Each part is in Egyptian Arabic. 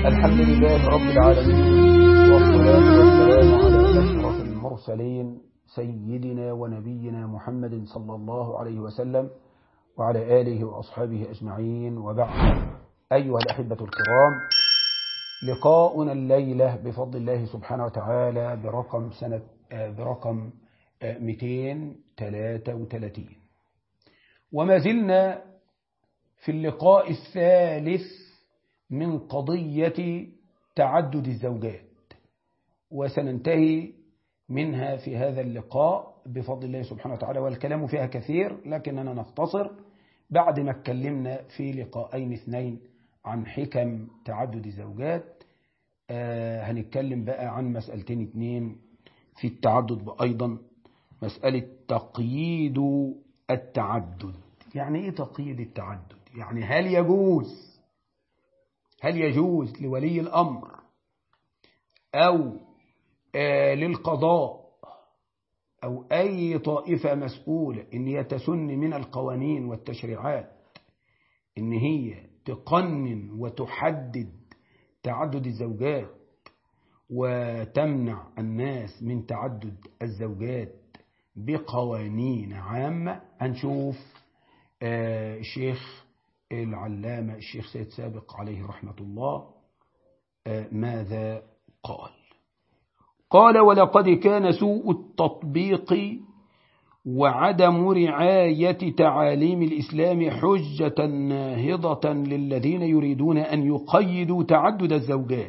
الحمد لله رب العالمين والصلاة والسلام على أشرف المرسلين سيدنا ونبينا محمد صلى الله عليه وسلم وعلى آله وأصحابه أجمعين وبعد أيها الأحبة الكرام لقاؤنا الليلة بفضل الله سبحانه وتعالى برقم سنة برقم 233 وما زلنا في اللقاء الثالث من قضية تعدد الزوجات وسننتهي منها في هذا اللقاء بفضل الله سبحانه وتعالى والكلام فيها كثير لكننا نختصر بعد ما اتكلمنا في لقاءين اثنين عن حكم تعدد الزوجات آه هنتكلم بقى عن مسألتين اثنين في التعدد أيضا مسألة تقييد التعدد يعني ايه تقييد التعدد يعني هل يجوز هل يجوز لولي الأمر أو آه للقضاء أو أي طائفة مسؤولة إن يتسن من القوانين والتشريعات إن هي تقنن وتحدد تعدد الزوجات وتمنع الناس من تعدد الزوجات بقوانين عامة هنشوف آه الشيخ العلامة الشيخ سيد سابق عليه رحمة الله آه ماذا قال قال ولقد كان سوء التطبيق وعدم رعاية تعاليم الإسلام حجة ناهضة للذين يريدون أن يقيدوا تعدد الزوجات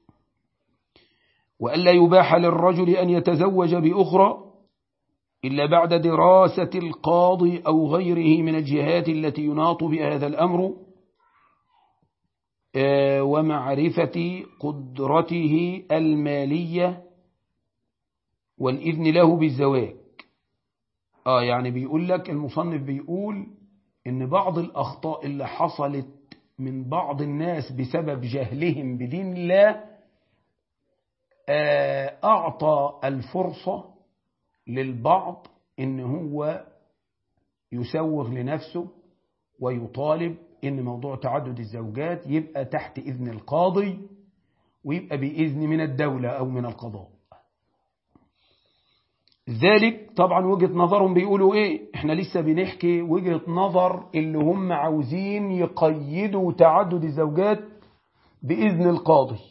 وألا يباح للرجل أن يتزوج بأخرى إلا بعد دراسة القاضي أو غيره من الجهات التي يناط بهذا الأمر ومعرفة قدرته المالية والإذن له بالزواج آه يعني بيقول لك المصنف بيقول إن بعض الأخطاء اللي حصلت من بعض الناس بسبب جهلهم بدين الله أعطى الفرصة للبعض إن هو يسوغ لنفسه ويطالب إن موضوع تعدد الزوجات يبقى تحت إذن القاضي ويبقى بإذن من الدولة أو من القضاء ذلك طبعا وجهة نظرهم بيقولوا ايه احنا لسه بنحكي وجهة نظر اللي هم عاوزين يقيدوا تعدد الزوجات بإذن القاضي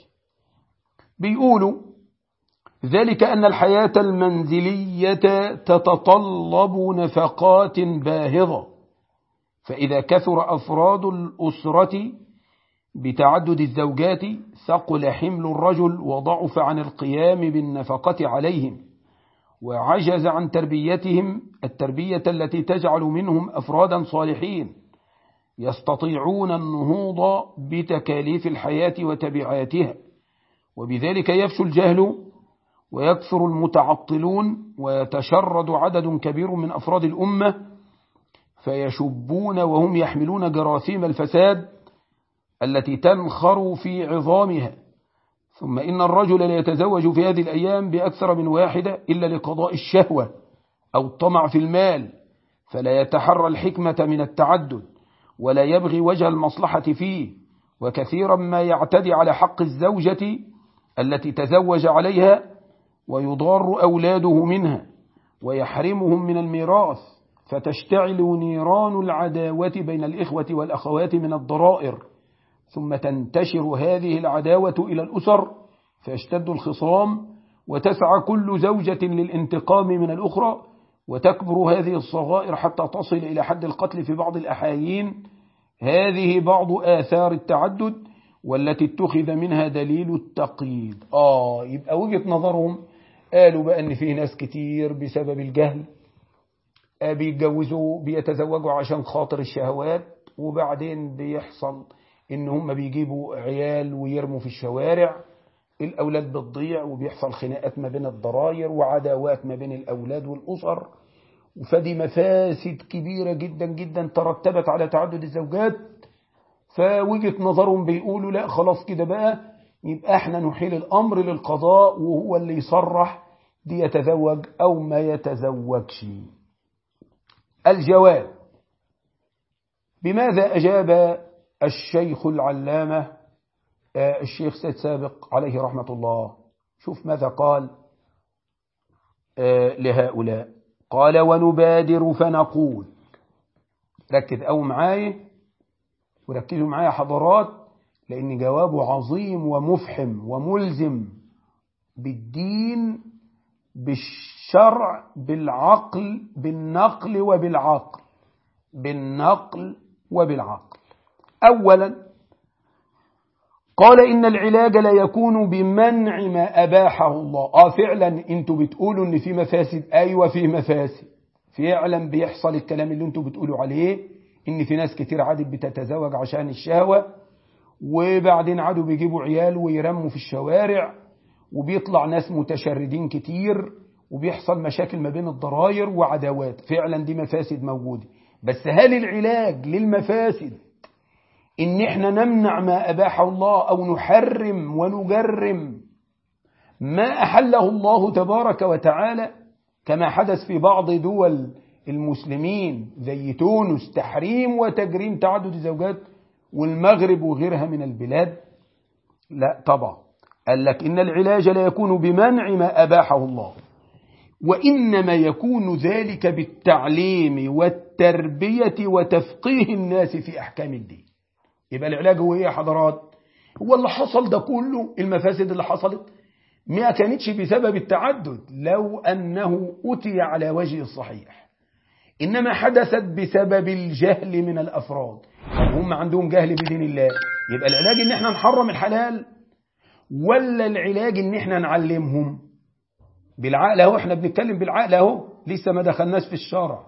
بيقولوا ذلك أن الحياة المنزلية تتطلب نفقات باهظة فإذا كثر أفراد الأسرة بتعدد الزوجات ثقل حمل الرجل وضعف عن القيام بالنفقة عليهم وعجز عن تربيتهم التربية التي تجعل منهم أفرادا صالحين يستطيعون النهوض بتكاليف الحياة وتبعاتها وبذلك يفشو الجهل ويكثر المتعطلون ويتشرد عدد كبير من أفراد الأمة فيشبون وهم يحملون جراثيم الفساد التي تنخر في عظامها ثم إن الرجل لا يتزوج في هذه الأيام بأكثر من واحدة إلا لقضاء الشهوة أو الطمع في المال فلا يتحرى الحكمة من التعدد ولا يبغي وجه المصلحة فيه وكثيرا ما يعتدي على حق الزوجة التي تزوج عليها ويضار أولاده منها ويحرمهم من الميراث فتشتعل نيران العداوة بين الإخوة والأخوات من الضرائر ثم تنتشر هذه العداوة إلى الأسر فيشتد الخصام وتسعى كل زوجة للانتقام من الأخرى وتكبر هذه الصغائر حتى تصل إلى حد القتل في بعض الأحايين هذه بعض آثار التعدد والتي اتخذ منها دليل التقييد آه يبقى وجهة نظرهم قالوا بقى أن في ناس كتير بسبب الجهل بيتجوزوا بيتزوجوا عشان خاطر الشهوات وبعدين بيحصل ان هم بيجيبوا عيال ويرموا في الشوارع الاولاد بتضيع وبيحصل خناقات ما بين الضراير وعداوات ما بين الاولاد والاسر فدي مفاسد كبيرة جدا جدا ترتبت على تعدد الزوجات فوجهة نظرهم بيقولوا لا خلاص كده بقى يبقى احنا نحيل الامر للقضاء وهو اللي يصرح دي يتزوج او ما يتزوجش الجواب بماذا أجاب الشيخ العلامة الشيخ سيد سابق عليه رحمة الله شوف ماذا قال لهؤلاء قال ونبادر فنقول ركز أو معايا وركزوا معايا حضرات لأن جوابه عظيم ومفحم وملزم بالدين بالشرع بالعقل بالنقل وبالعقل بالنقل وبالعقل أولا قال إن العلاج لا يكون بمنع ما أباحه الله آه فعلا انتوا بتقولوا إن في مفاسد أيوة في مفاسد فعلا بيحصل الكلام اللي انتوا بتقولوا عليه إن في ناس كتير عادت بتتزوج عشان الشهوة وبعدين عادوا بيجيبوا عيال ويرموا في الشوارع وبيطلع ناس متشردين كتير وبيحصل مشاكل ما بين الضراير وعداوات فعلا دي مفاسد موجودة بس هل العلاج للمفاسد إن إحنا نمنع ما أباحه الله أو نحرم ونجرم ما أحله الله تبارك وتعالى كما حدث في بعض دول المسلمين زي تونس تحريم وتجريم تعدد الزوجات والمغرب وغيرها من البلاد لا طبعا قال لك إن العلاج لا يكون بمنع ما أباحه الله وإنما يكون ذلك بالتعليم والتربية وتفقيه الناس في أحكام الدين يبقى العلاج هو إيه يا حضرات هو اللي حصل ده كله المفاسد اللي حصلت ما كانتش بسبب التعدد لو أنه أتي على وجه الصحيح إنما حدثت بسبب الجهل من الأفراد هم عندهم جهل بدين الله يبقى العلاج إن احنا نحرم الحلال ولا العلاج إن احنا نعلمهم بالعقل اهو احنا بنتكلم بالعقل اهو لسه ما دخلناش في الشرع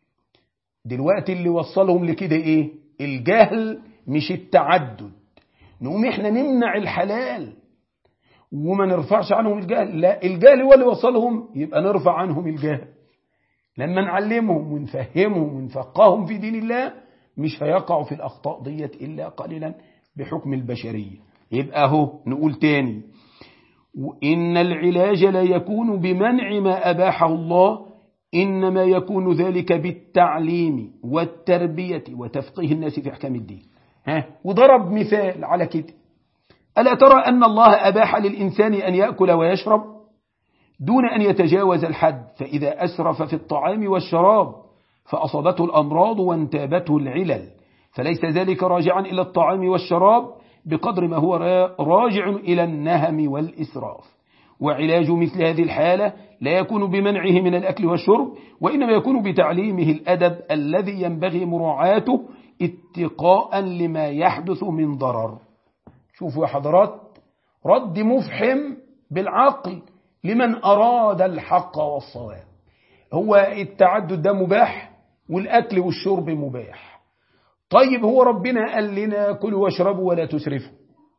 دلوقتي اللي وصلهم لكده ايه الجهل مش التعدد نقوم احنا نمنع الحلال وما نرفعش عنهم الجهل لا الجهل هو اللي وصلهم يبقى نرفع عنهم الجهل لما نعلمهم ونفهمهم ونفقههم في دين الله مش هيقعوا في الأخطاء ديت إلا قليلا بحكم البشرية يبقى اهو نقول تاني وإن العلاج لا يكون بمنع ما أباحه الله إنما يكون ذلك بالتعليم والتربية وتفقيه الناس في أحكام الدين ها وضرب مثال على كده ألا ترى أن الله أباح للإنسان أن يأكل ويشرب دون أن يتجاوز الحد فإذا أسرف في الطعام والشراب فأصابته الأمراض وانتابته العلل فليس ذلك راجعا إلى الطعام والشراب بقدر ما هو راجع إلى النهم والإسراف وعلاج مثل هذه الحالة لا يكون بمنعه من الأكل والشرب وإنما يكون بتعليمه الأدب الذي ينبغي مراعاته اتقاء لما يحدث من ضرر شوفوا يا حضرات رد مفحم بالعقل لمن أراد الحق والصواب هو التعدد ده مباح والأكل والشرب مباح طيب هو ربنا قال لنا كلوا واشربوا ولا تسرفوا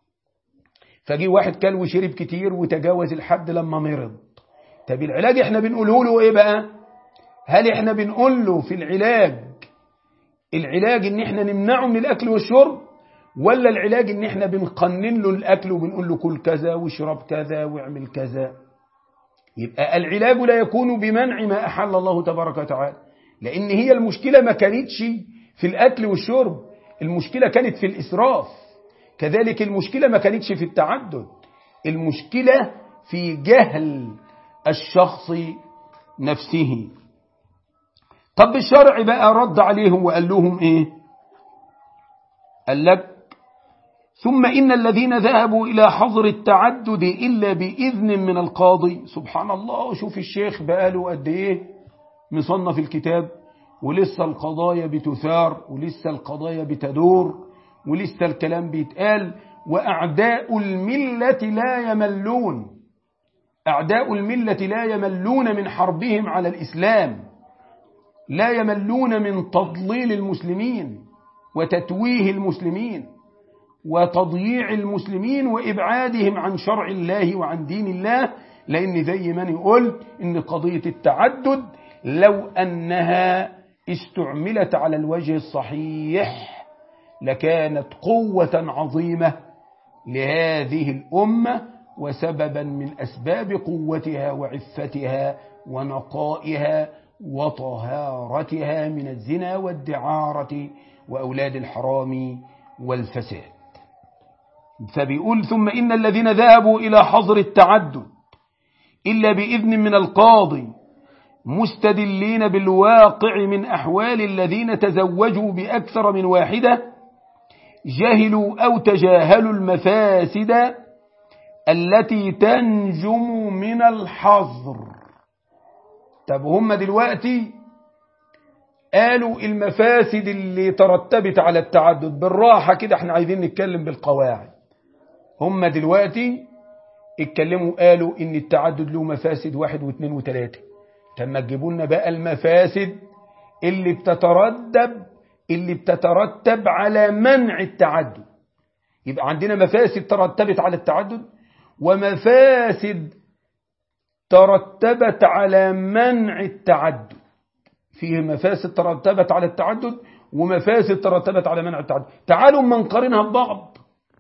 فجي واحد كل وشرب كتير وتجاوز الحد لما مرض طب العلاج احنا بنقوله له ايه بقى هل احنا بنقول له في العلاج العلاج ان احنا نمنعه من الاكل والشرب ولا العلاج ان احنا بنقنن له الاكل وبنقول له كل كذا واشرب كذا واعمل كذا يبقى العلاج لا يكون بمنع ما احل الله تبارك وتعالى لان هي المشكله ما كانتش في الأكل والشرب المشكلة كانت في الإسراف كذلك المشكلة ما كانتش في التعدد المشكلة في جهل الشخص نفسه طب الشرع بقى رد عليهم وقال لهم ايه قال لك ثم إن الذين ذهبوا إلى حظر التعدد إلا بإذن من القاضي سبحان الله شوف الشيخ بقاله قد إيه مصنف الكتاب ولسه القضايا بتثار ولسه القضايا بتدور ولسه الكلام بيتقال وأعداء الملة لا يملون أعداء الملة لا يملون من حربهم على الإسلام لا يملون من تضليل المسلمين وتتويه المسلمين وتضييع المسلمين وإبعادهم عن شرع الله وعن دين الله لأن زي ما نقول إن قضية التعدد لو أنها استعملت على الوجه الصحيح لكانت قوة عظيمة لهذه الأمة وسببا من أسباب قوتها وعفتها ونقائها وطهارتها من الزنا والدعارة وأولاد الحرام والفساد فبيقول ثم إن الذين ذهبوا إلى حظر التعدد إلا بإذن من القاضي مستدلين بالواقع من أحوال الذين تزوجوا بأكثر من واحدة جهلوا أو تجاهلوا المفاسد التي تنجم من الحظر طب هم دلوقتي قالوا المفاسد اللي ترتبت على التعدد بالراحة كده احنا عايزين نتكلم بالقواعد هم دلوقتي اتكلموا قالوا ان التعدد له مفاسد واحد واثنين وثلاثة طب ما تجيبوا لنا بقى المفاسد اللي بتترتب اللي بتترتب على منع التعدد يبقى عندنا مفاسد ترتبت على التعدد ومفاسد ترتبت على منع التعدد فيه مفاسد ترتبت على التعدد ومفاسد ترتبت على منع التعدد تعالوا ما نقارنها ببعض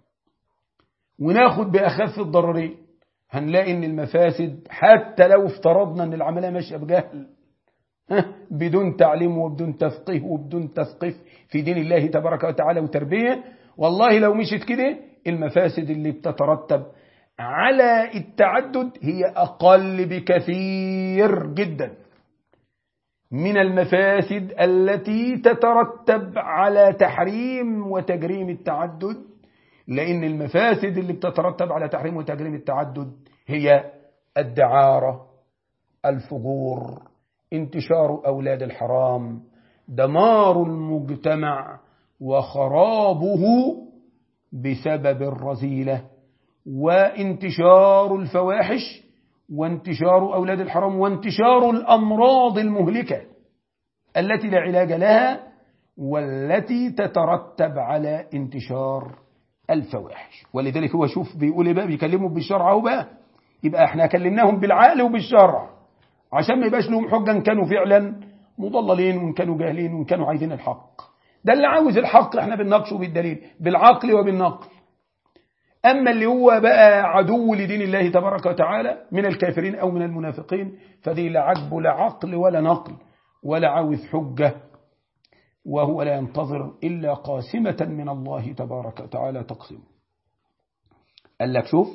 وناخد بأخف الضررين هنلاقي ان المفاسد حتى لو افترضنا ان العملية ماشية بجهل بدون تعليم وبدون تفقيه وبدون تثقيف في دين الله تبارك وتعالى وتربية والله لو مشيت كده المفاسد اللي بتترتب على التعدد هي أقل بكثير جدا من المفاسد التي تترتب على تحريم وتجريم التعدد لأن المفاسد اللي بتترتب على تحريم وتجريم التعدد هي الدعارة الفجور انتشار أولاد الحرام دمار المجتمع وخرابه بسبب الرذيلة وانتشار الفواحش وانتشار أولاد الحرام وانتشار الأمراض المهلكة التي لا علاج لها والتي تترتب على انتشار الفواحش ولذلك هو شوف بيقول ايه بقى بيكلموا بالشرع اهو بقى يبقى احنا كلمناهم بالعقل وبالشرع عشان ما يبقاش لهم حجه ان كانوا فعلا مضللين وان كانوا جاهلين وان كانوا عايزين الحق ده اللي عاوز الحق احنا بنناقشه بالدليل بالعقل وبالنقل أما اللي هو بقى عدو لدين الله تبارك وتعالى من الكافرين أو من المنافقين فدي لا عجب لا عقل ولا نقل ولا عاوز حجة وهو لا ينتظر إلا قاسمة من الله تبارك وتعالى تقسم قال لك شوف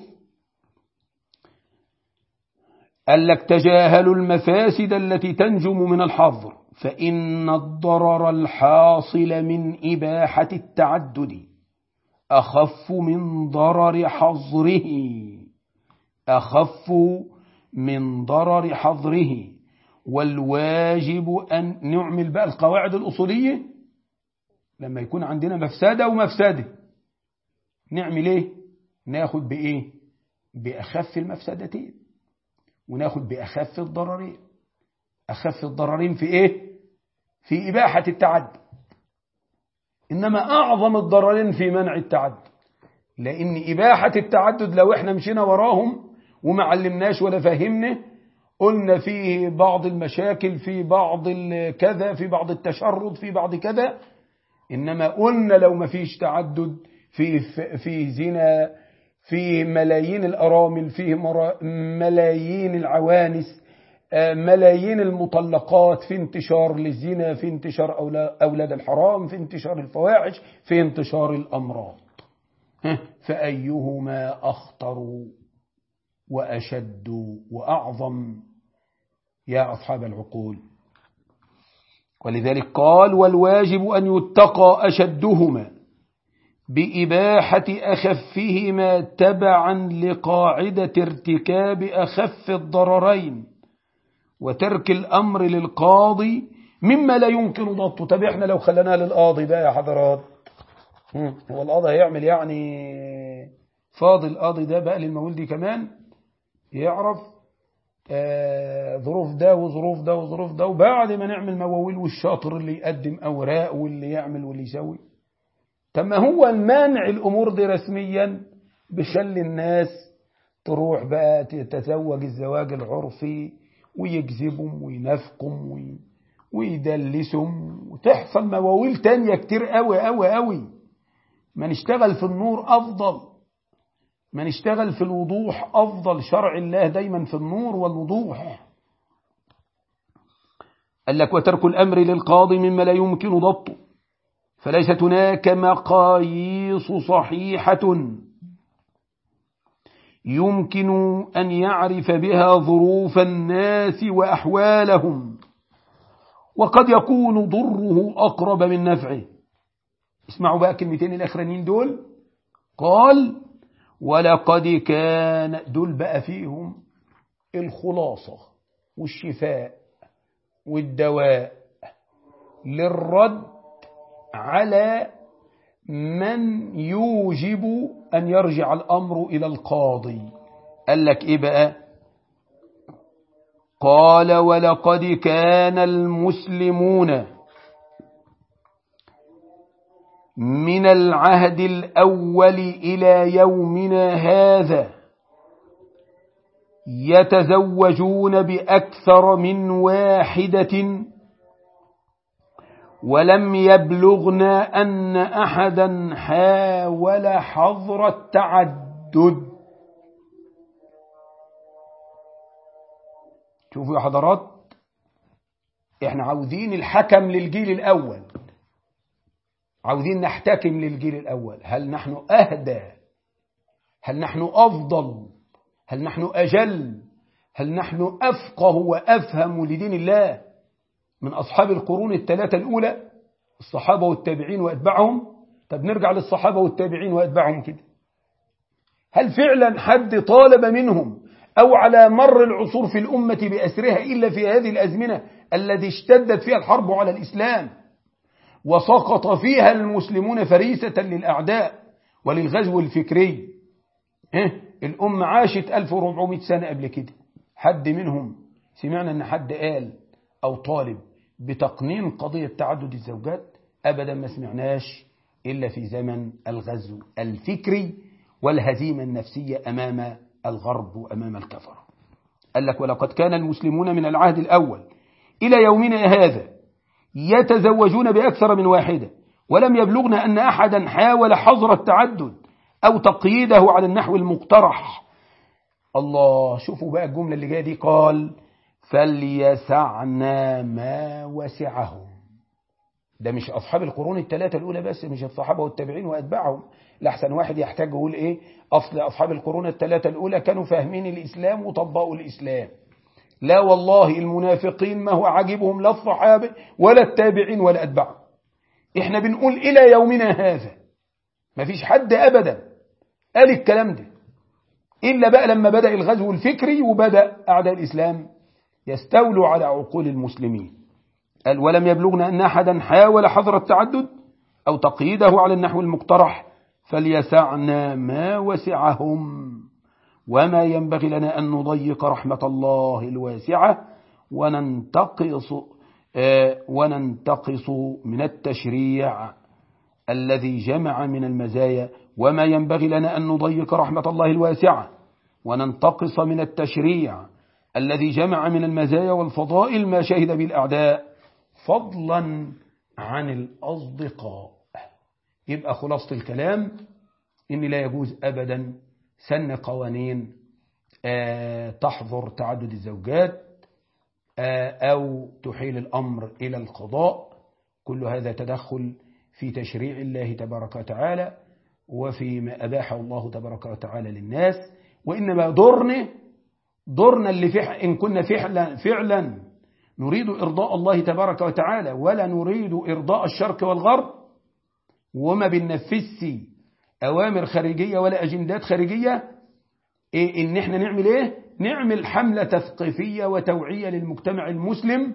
قال لك تجاهلوا المفاسد التي تنجم من الحظر فإن الضرر الحاصل من إباحة التعدد أخف من ضرر حظره أخف من ضرر حظره والواجب أن نعمل بقى القواعد الأصولية لما يكون عندنا مفسدة ومفسدة نعمل إيه ناخد بإيه بأخف المفسدتين وناخد بأخف الضررين أخف الضررين في إيه في إباحة التعدد إنما أعظم الضررين في منع التعدد لأن إباحة التعدد لو إحنا مشينا وراهم وما علمناش ولا فهمنا قلنا فيه بعض المشاكل في بعض كذا في بعض التشرد في بعض كذا إنما قلنا لو ما فيش تعدد في في زنا في ملايين الأرامل فيه ملايين العوانس ملايين المطلقات في انتشار للزنا في انتشار أولاد الحرام في انتشار الفواحش في انتشار الأمراض فأيهما أخطر وأشد وأعظم يا أصحاب العقول ولذلك قال والواجب أن يتقى أشدهما بإباحة أخفهما تبعا لقاعدة ارتكاب أخف الضررين وترك الأمر للقاضي مما لا يمكن ضبطه طب احنا لو خلناه للقاضي بقى يا حضرات هو القاضي هيعمل يعني فاضل القاضي ده بقى للموال دي كمان يعرف آه ظروف ده وظروف ده وظروف ده وبعد ما نعمل مواويل والشاطر اللي يقدم أوراق واللي يعمل واللي يسوي طب ما هو المانع الأمور دي رسميا بيخلي الناس تروح بقى تتزوج الزواج العرفي ويكذبهم وينافقهم ويدلسهم وتحصل مواويل تانية كتير قوي قوي قوي ما نشتغل في النور أفضل ما نشتغل في الوضوح أفضل شرع الله دايما في النور والوضوح قال لك وترك الأمر للقاضي مما لا يمكن ضبطه فليست هناك مقاييس صحيحة يمكن أن يعرف بها ظروف الناس وأحوالهم وقد يكون ضره أقرب من نفعه اسمعوا بقى كلمتين الأخرانيين دول قال ولقد كان دول بقى فيهم الخلاصة والشفاء والدواء للرد على من يوجب أن يرجع الأمر إلى القاضي قال لك إيه بقى قال ولقد كان المسلمون من العهد الأول إلى يومنا هذا يتزوجون بأكثر من واحدة ولم يبلغنا أن أحدا حاول حظر التعدد شوفوا يا حضرات احنا عاوزين الحكم للجيل الأول عاوزين نحتكم للجيل الأول هل نحن أهدى هل نحن أفضل هل نحن أجل هل نحن أفقه وأفهم لدين الله من أصحاب القرون الثلاثة الأولى الصحابة والتابعين وأتباعهم طب نرجع للصحابة والتابعين وأتباعهم كده هل فعلا حد طالب منهم أو على مر العصور في الأمة بأسرها إلا في هذه الأزمنة التي اشتدت فيها الحرب على الإسلام وسقط فيها المسلمون فريسة للأعداء وللغزو الفكري إيه؟ الأمة عاشت 1400 سنة قبل كده حد منهم سمعنا أن حد قال أو طالب بتقنين قضية تعدد الزوجات أبدا ما سمعناش إلا في زمن الغزو الفكري والهزيمة النفسية أمام الغرب وأمام الكفر قال لك ولقد كان المسلمون من العهد الأول إلى يومنا هذا يتزوجون بأكثر من واحدة ولم يبلغنا أن أحدا حاول حظر التعدد أو تقييده على النحو المقترح الله شوفوا بقى الجملة اللي جاية دي قال فليسعنا ما وسعهم ده مش أصحاب القرون الثلاثة الأولى بس مش الصحابة والتابعين وأتباعهم لحسن واحد يحتاج يقول إيه أصل أصحاب القرون الثلاثة الأولى كانوا فاهمين الإسلام وطبقوا الإسلام لا والله المنافقين ما هو عاجبهم لا الصحابة ولا التابعين ولا أتباعهم إحنا بنقول إلى يومنا هذا ما فيش حد أبدا قال الكلام ده إلا بقى لما بدأ الغزو الفكري وبدأ أعداء الإسلام يستولوا على عقول المسلمين قال ولم يبلغنا أن أحدا حاول حظر التعدد أو تقييده على النحو المقترح فليسعنا ما وسعهم وما ينبغي لنا أن نضيق رحمة الله الواسعة وننتقص آه وننتقص من التشريع الذي جمع من المزايا وما ينبغي لنا أن نضيق رحمة الله الواسعة وننتقص من التشريع الذي جمع من المزايا والفضائل ما شهد بالأعداء فضلا عن الأصدقاء يبقى خلاصة الكلام إن لا يجوز أبدا سن قوانين تحظر تعدد الزوجات أو تحيل الأمر إلى القضاء كل هذا تدخل في تشريع الله تبارك وتعالى وفيما أباحه الله تبارك وتعالى للناس وإنما دورنا دورنا اللي فح إن كنا فعلا, فعلا نريد إرضاء الله تبارك وتعالى ولا نريد إرضاء الشرق والغرب وما بننفذش أوامر خارجية ولا أجندات خارجية إيه إن إحنا نعمل إيه نعمل حملة تثقيفية وتوعية للمجتمع المسلم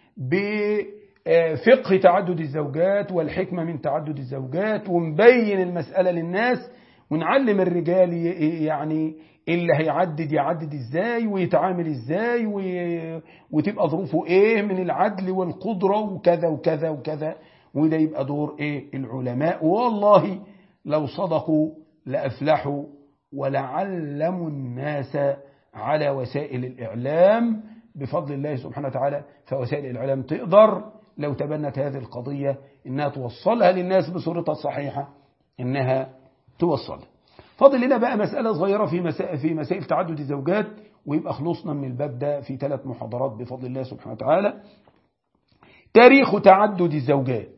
بفقه تعدد الزوجات والحكمة من تعدد الزوجات ونبين المسألة للناس ونعلم الرجال يعني اللي هيعدد يعدد ازاي ويتعامل ازاي وتبقى ظروفه ايه من العدل والقدرة وكذا وكذا وكذا وده يبقى دور ايه العلماء والله لو صدقوا لأفلحوا ولعلموا الناس على وسائل الإعلام بفضل الله سبحانه وتعالى فوسائل الإعلام تقدر لو تبنت هذه القضية إنها توصلها للناس بصورتها الصحيحة إنها توصلها فاضل لنا بقى مسألة صغيرة في مسائل, في مسائل تعدد الزوجات ويبقى خلصنا من الباب ده في ثلاث محاضرات بفضل الله سبحانه وتعالى تاريخ تعدد الزوجات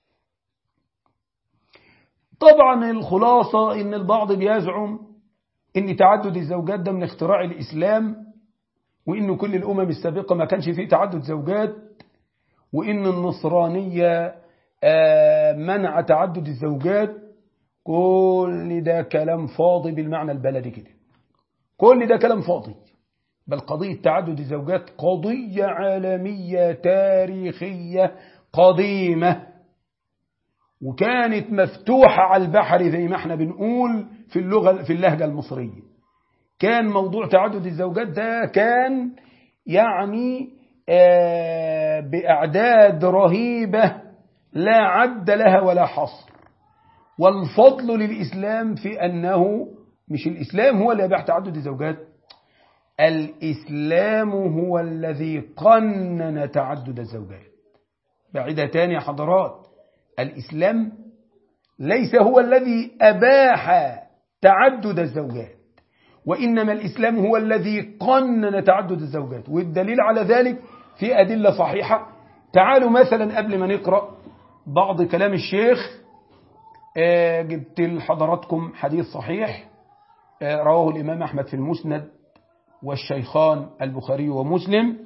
طبعا الخلاصة إن البعض بيزعم إن تعدد الزوجات ده من اختراع الإسلام وإن كل الأمم السابقة ما كانش فيه تعدد زوجات وإن النصرانية منع تعدد الزوجات كل ده كلام فاضي بالمعنى البلدي كده كل ده كلام فاضي بل قضية تعدد الزوجات قضية عالمية تاريخية قديمة وكانت مفتوحة على البحر زي ما احنا بنقول في اللغة في اللهجة المصرية كان موضوع تعدد الزوجات ده كان يعني آه بأعداد رهيبة لا عد لها ولا حصر والفضل للإسلام في أنه مش الإسلام هو اللي يبيح تعدد الزوجات الإسلام هو الذي قنن تعدد الزوجات بعيدة تاني يا حضرات الإسلام ليس هو الذي أباح تعدد الزوجات وإنما الإسلام هو الذي قنن تعدد الزوجات والدليل على ذلك في أدلة صحيحة تعالوا مثلا قبل ما نقرأ بعض كلام الشيخ جبت لحضراتكم حديث صحيح رواه الإمام أحمد في المسند والشيخان البخاري ومسلم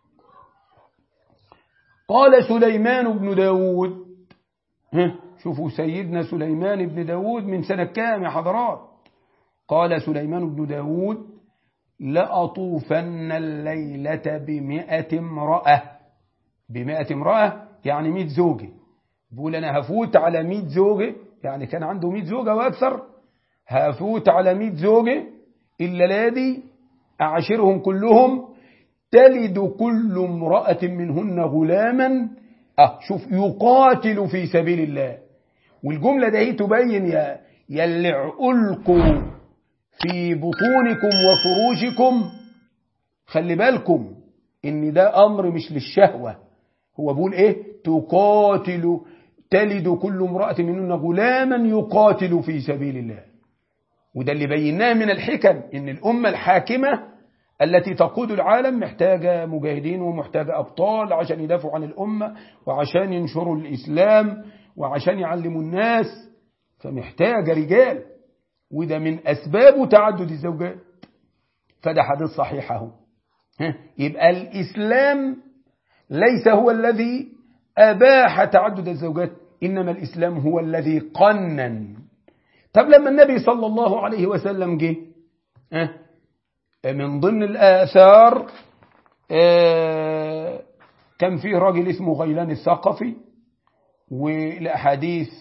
قال سليمان بن داود شوفوا سيدنا سليمان بن داود من سنة كام يا حضرات قال سليمان بن داود لأطوفن الليلة بمئة امرأة بمئة امرأة يعني مئة زوجة بقول أنا هفوت على مئة زوجة يعني كان عنده مئة زوجة وأكثر هفوت على مئة زوجة إلا دي أعشرهم كلهم تلد كل امرأة منهن غلاما أه شوف يقاتل في سبيل الله والجملة ده تبين يا يلي عقلكم في بطونكم وفروجكم خلي بالكم ان ده امر مش للشهوة هو بيقول ايه تقاتل تلد كل امرأة منهن غلاما يقاتل في سبيل الله وده اللي بيناه من الحكم ان الامة الحاكمة التي تقود العالم محتاجة مجاهدين ومحتاجة أبطال عشان يدافعوا عن الأمة وعشان ينشروا الإسلام وعشان يعلموا الناس فمحتاجة رجال وده من أسباب تعدد الزوجات فده حديث صحيح اهو يبقى الإسلام ليس هو الذي أباح تعدد الزوجات إنما الإسلام هو الذي قنن طب لما النبي صلى الله عليه وسلم جه من ضمن الآثار كان فيه راجل اسمه غيلان الثقفي والأحاديث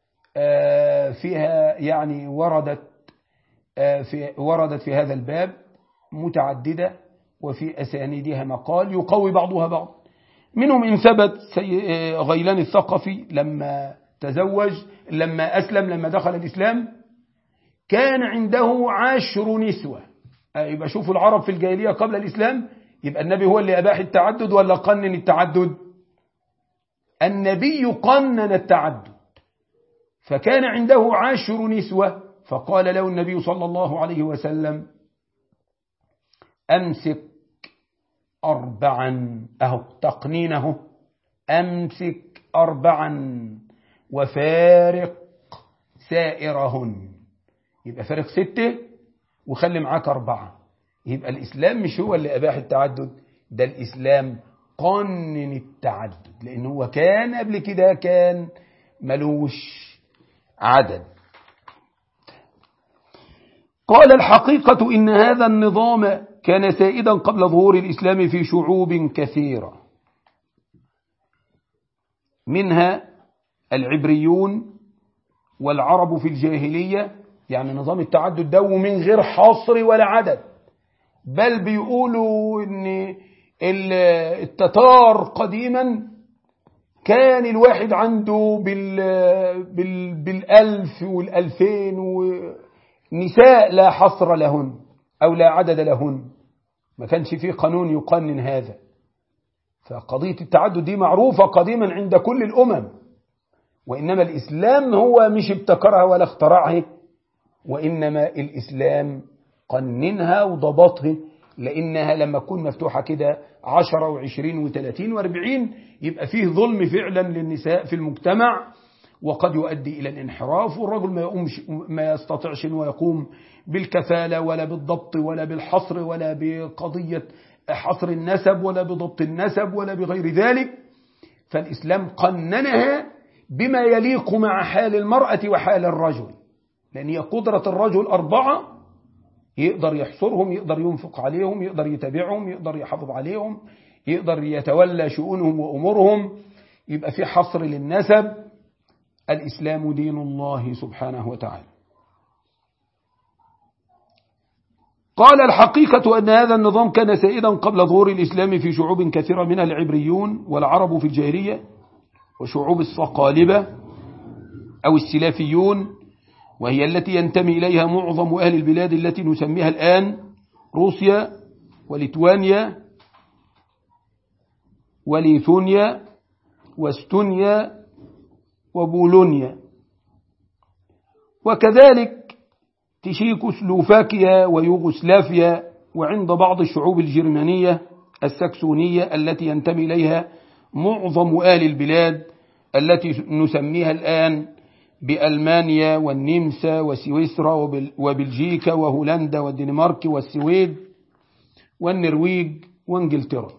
فيها يعني وردت في وردت في هذا الباب متعددة وفي أسانيدها مقال يقوي بعضها بعض منهم إن ثبت غيلان الثقفي لما تزوج لما أسلم لما دخل الإسلام كان عنده عشر نسوة يبقى شوفوا العرب في الجاهلية قبل الإسلام يبقى النبي هو اللي أباح التعدد ولا قنن التعدد النبي قنن التعدد فكان عنده عشر نسوة فقال له النبي صلى الله عليه وسلم أمسك أربعا أهو تقنينه أمسك أربعا وفارق سائرهن يبقى فارق ستة وخلي معاك أربعة يبقى الإسلام مش هو اللي أباح التعدد ده الإسلام قنن التعدد لأن هو كان قبل كده كان ملوش عدد قال الحقيقة إن هذا النظام كان سائدا قبل ظهور الإسلام في شعوب كثيرة منها العبريون والعرب في الجاهلية يعني نظام التعدد ده من غير حصر ولا عدد بل بيقولوا ان التتار قديما كان الواحد عنده بال بال بالألف والألفين ونساء لا حصر لهن أو لا عدد لهن ما كانش فيه قانون يقنن هذا فقضية التعدد دي معروفة قديما عند كل الأمم وإنما الإسلام هو مش ابتكرها ولا اخترعها وإنما الإسلام قننها وضبطها لأنها لما تكون مفتوحة كده عشرة وعشرين وثلاثين واربعين يبقى فيه ظلم فعلا للنساء في المجتمع وقد يؤدي إلى الانحراف والرجل ما, يقومش ما يستطيعش أنه يقوم بالكفالة ولا بالضبط ولا بالحصر ولا بقضية حصر النسب ولا بضبط النسب ولا بغير ذلك فالإسلام قننها بما يليق مع حال المرأة وحال الرجل لأن هي قدرة الرجل أربعة يقدر يحصرهم يقدر ينفق عليهم يقدر يتابعهم يقدر يحافظ عليهم يقدر يتولى شؤونهم وأمورهم يبقى في حصر للنسب الإسلام دين الله سبحانه وتعالى قال الحقيقة أن هذا النظام كان سائدا قبل ظهور الإسلام في شعوب كثيرة منها العبريون والعرب في الجاهلية وشعوب الصقالبة أو السلافيون وهي التي ينتمي إليها معظم أهل البلاد التي نسميها الآن روسيا وليتوانيا وليثونيا واستونيا وبولونيا وكذلك تشيك سلوفاكيا ويوغوسلافيا وعند بعض الشعوب الجرمانية السكسونية التي ينتمي إليها معظم آل البلاد التي نسميها الآن بألمانيا والنمسا وسويسرا وبلجيكا وهولندا والدنمارك والسويد والنرويج وانجلترا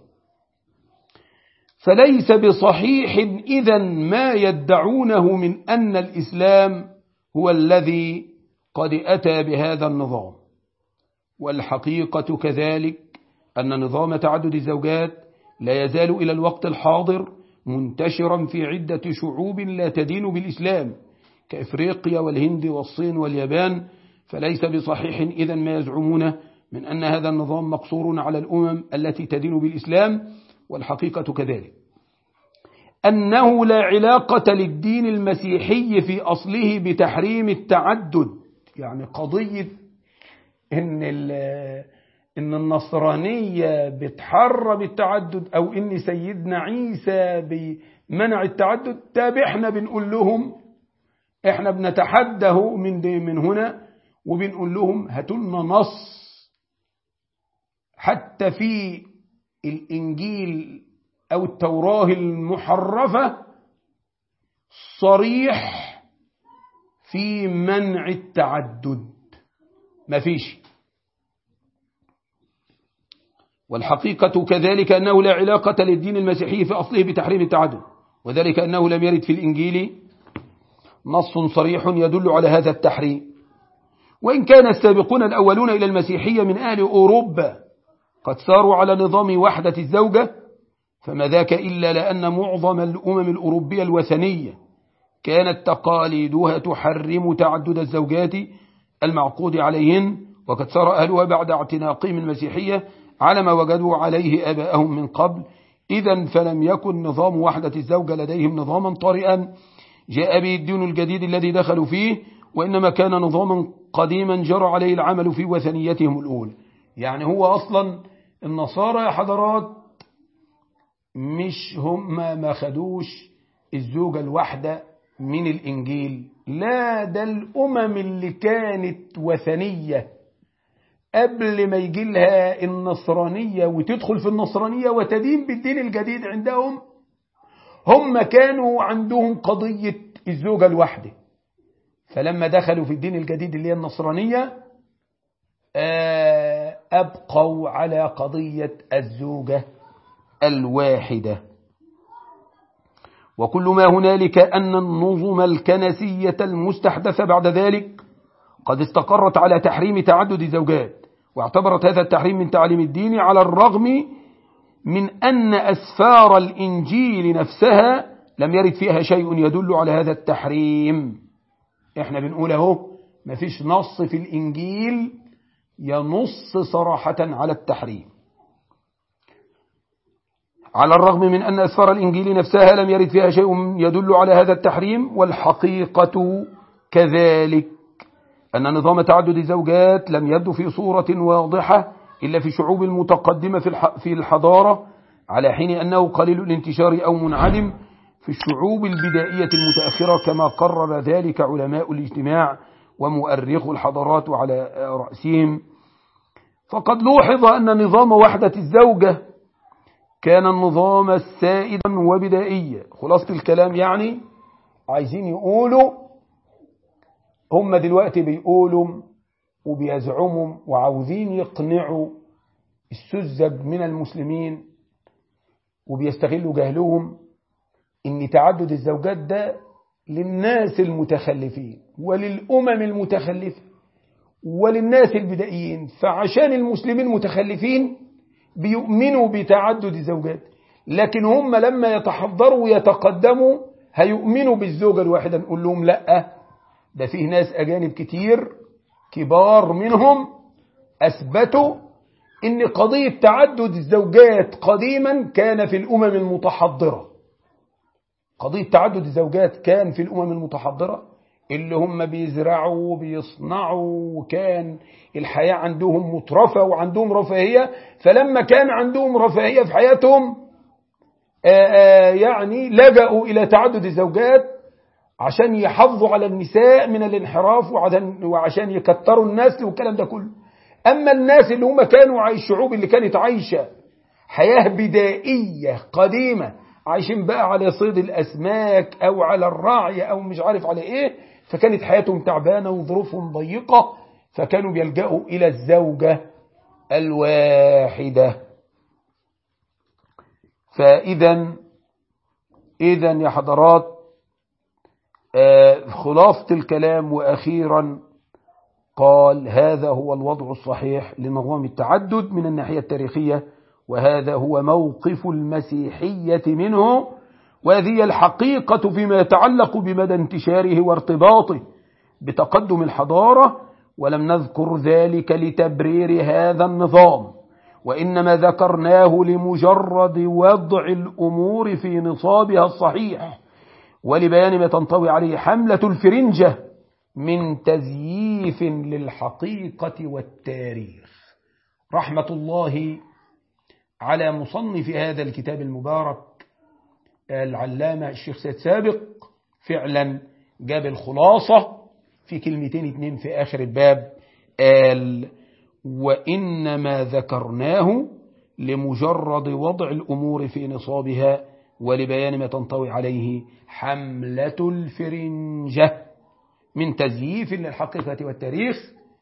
فليس بصحيح إذا ما يدعونه من أن الإسلام هو الذي قد أتى بهذا النظام والحقيقة كذلك أن نظام تعدد الزوجات لا يزال إلى الوقت الحاضر منتشرا في عدة شعوب لا تدين بالإسلام كإفريقيا والهند والصين واليابان فليس بصحيح إذا ما يزعمونه من أن هذا النظام مقصور على الأمم التي تدين بالإسلام والحقيقة كذلك أنه لا علاقة للدين المسيحي في أصله بتحريم التعدد يعني قضية إن, إن النصرانية بتحرم التعدد أو إن سيدنا عيسى بمنع التعدد تابعنا بنقول لهم إحنا بنتحده من, من هنا وبنقول لهم هاتوا لنا نص حتى في الإنجيل أو التوراة المحرفة صريح في منع التعدد ما فيش والحقيقة كذلك أنه لا علاقة للدين المسيحي في أصله بتحريم التعدد وذلك أنه لم يرد في الإنجيل نص صريح يدل على هذا التحريم وإن كان السابقون الأولون إلى المسيحية من أهل أوروبا قد ساروا على نظام وحدة الزوجة فما ذاك إلا لأن معظم الأمم الأوروبية الوثنية كانت تقاليدها تحرم تعدد الزوجات المعقود عليهن وقد سار أهلها بعد اعتناقهم المسيحية على ما وجدوا عليه أباءهم من قبل إذا فلم يكن نظام وحدة الزوجة لديهم نظاما طارئا جاء به الدين الجديد الذي دخلوا فيه وإنما كان نظاما قديما جرى عليه العمل في وثنيتهم الأولى يعني هو أصلا النصارى يا حضرات مش هم ما خدوش الزوجة الواحدة من الإنجيل لا ده الأمم اللي كانت وثنية قبل ما يجي لها النصرانية وتدخل في النصرانية وتدين بالدين الجديد عندهم هم كانوا عندهم قضية الزوجة الواحدة فلما دخلوا في الدين الجديد اللي هي النصرانية أبقوا على قضية الزوجة الواحدة وكل ما هنالك أن النظم الكنسية المستحدثة بعد ذلك قد استقرت على تحريم تعدد الزوجات واعتبرت هذا التحريم من تعليم الدين على الرغم من أن أسفار الإنجيل نفسها لم يرد فيها شيء يدل على هذا التحريم احنا بنقول اهو مفيش نص في الإنجيل ينص صراحة على التحريم على الرغم من أن أسفار الإنجيل نفسها لم يرد فيها شيء يدل على هذا التحريم والحقيقة كذلك أن نظام تعدد الزوجات لم يبدو في صورة واضحة إلا في الشعوب المتقدمة في الحضارة على حين أنه قليل الانتشار أو منعدم في الشعوب البدائية المتأخرة كما قرر ذلك علماء الاجتماع ومؤرخ الحضارات على رأسهم فقد لوحظ أن نظام وحدة الزوجة كان النظام السائدا وبدائيا خلاصة الكلام يعني عايزين يقولوا هم دلوقتي بيقولوا وبيزعموا وعاوزين يقنعوا السذج من المسلمين وبيستغلوا جهلهم ان تعدد الزوجات ده للناس المتخلفين وللأمم المتخلفة وللناس البدائيين فعشان المسلمين متخلفين بيؤمنوا بتعدد الزوجات لكن هم لما يتحضروا ويتقدموا هيؤمنوا بالزوجة الواحدة نقول لهم لا ده فيه ناس أجانب كتير كبار منهم أثبتوا إن قضية تعدد الزوجات قديما كان في الأمم المتحضرة قضية تعدد الزوجات كان في الأمم المتحضرة اللي هم بيزرعوا وبيصنعوا وكان الحياة عندهم مترفة وعندهم رفاهية فلما كان عندهم رفاهية في حياتهم آآ آآ يعني لجأوا إلى تعدد الزوجات عشان يحافظوا على النساء من الانحراف وعشان يكتروا الناس والكلام ده كله أما الناس اللي هم كانوا عايش الشعوب اللي كانت عايشة حياة بدائية قديمة عايشين بقى على صيد الأسماك أو على الرعي أو مش عارف على إيه فكانت حياتهم تعبانة وظروفهم ضيقة فكانوا بيلجأوا إلى الزوجة الواحدة فإذا إذا يا حضرات خلاصة الكلام وأخيرا قال هذا هو الوضع الصحيح لنظام التعدد من الناحية التاريخية وهذا هو موقف المسيحية منه وهذه الحقيقة فيما يتعلق بمدى انتشاره وارتباطه بتقدم الحضارة ولم نذكر ذلك لتبرير هذا النظام وإنما ذكرناه لمجرد وضع الأمور في نصابها الصحيح ولبيان ما تنطوي عليه حملة الفرنجة من تزييف للحقيقة والتاريخ رحمة الله على مصنف هذا الكتاب المبارك العلامة الشيخ سيد سابق فعلا جاب الخلاصة في كلمتين اتنين في آخر الباب قال وإنما ذكرناه لمجرد وضع الأمور في نصابها ولبيان ما تنطوي عليه حملة الفرنجة من تزييف للحقيقة والتاريخ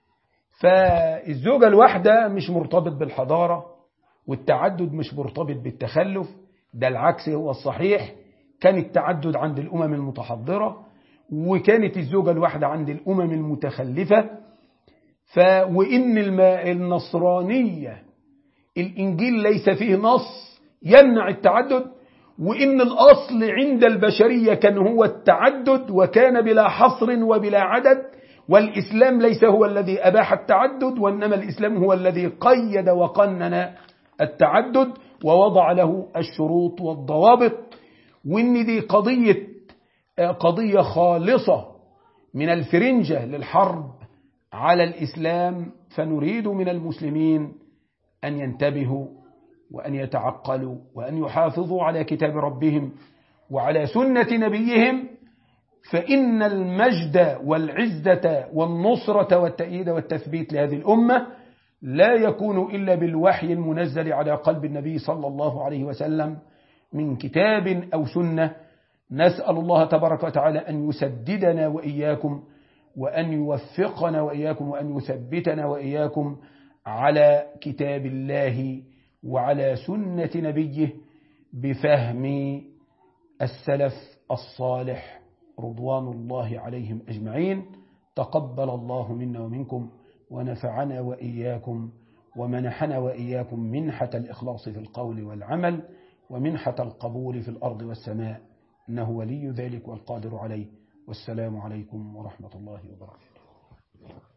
فالزوجة الواحدة مش مرتبط بالحضارة والتعدد مش مرتبط بالتخلف ده العكس هو الصحيح كان التعدد عند الأمم المتحضرة وكانت الزوجة الواحدة عند الأمم المتخلفة ف وإن النصرانية الإنجيل ليس فيه نص يمنع التعدد وإن الأصل عند البشرية كان هو التعدد وكان بلا حصر وبلا عدد والإسلام ليس هو الذي أباح التعدد وإنما الإسلام هو الذي قيد وقنن التعدد ووضع له الشروط والضوابط وإن دي قضية قضية خالصة من الفرنجة للحرب على الإسلام فنريد من المسلمين أن ينتبهوا وأن يتعقلوا وأن يحافظوا على كتاب ربهم وعلى سنة نبيهم فإن المجد والعزة والنصرة والتأييد والتثبيت لهذه الأمة لا يكون إلا بالوحي المنزل على قلب النبي صلى الله عليه وسلم من كتاب أو سنة نسأل الله تبارك وتعالى أن يسددنا وإياكم وأن يوفقنا وإياكم وأن يثبتنا وإياكم على كتاب الله وعلى سنة نبيه بفهم السلف الصالح رضوان الله عليهم أجمعين تقبل الله منا ومنكم ونفعنا وإياكم ومنحنا وإياكم منحة الإخلاص في القول والعمل ومنحة القبول في الأرض والسماء إنه ولي ذلك والقادر عليه والسلام عليكم ورحمة الله وبركاته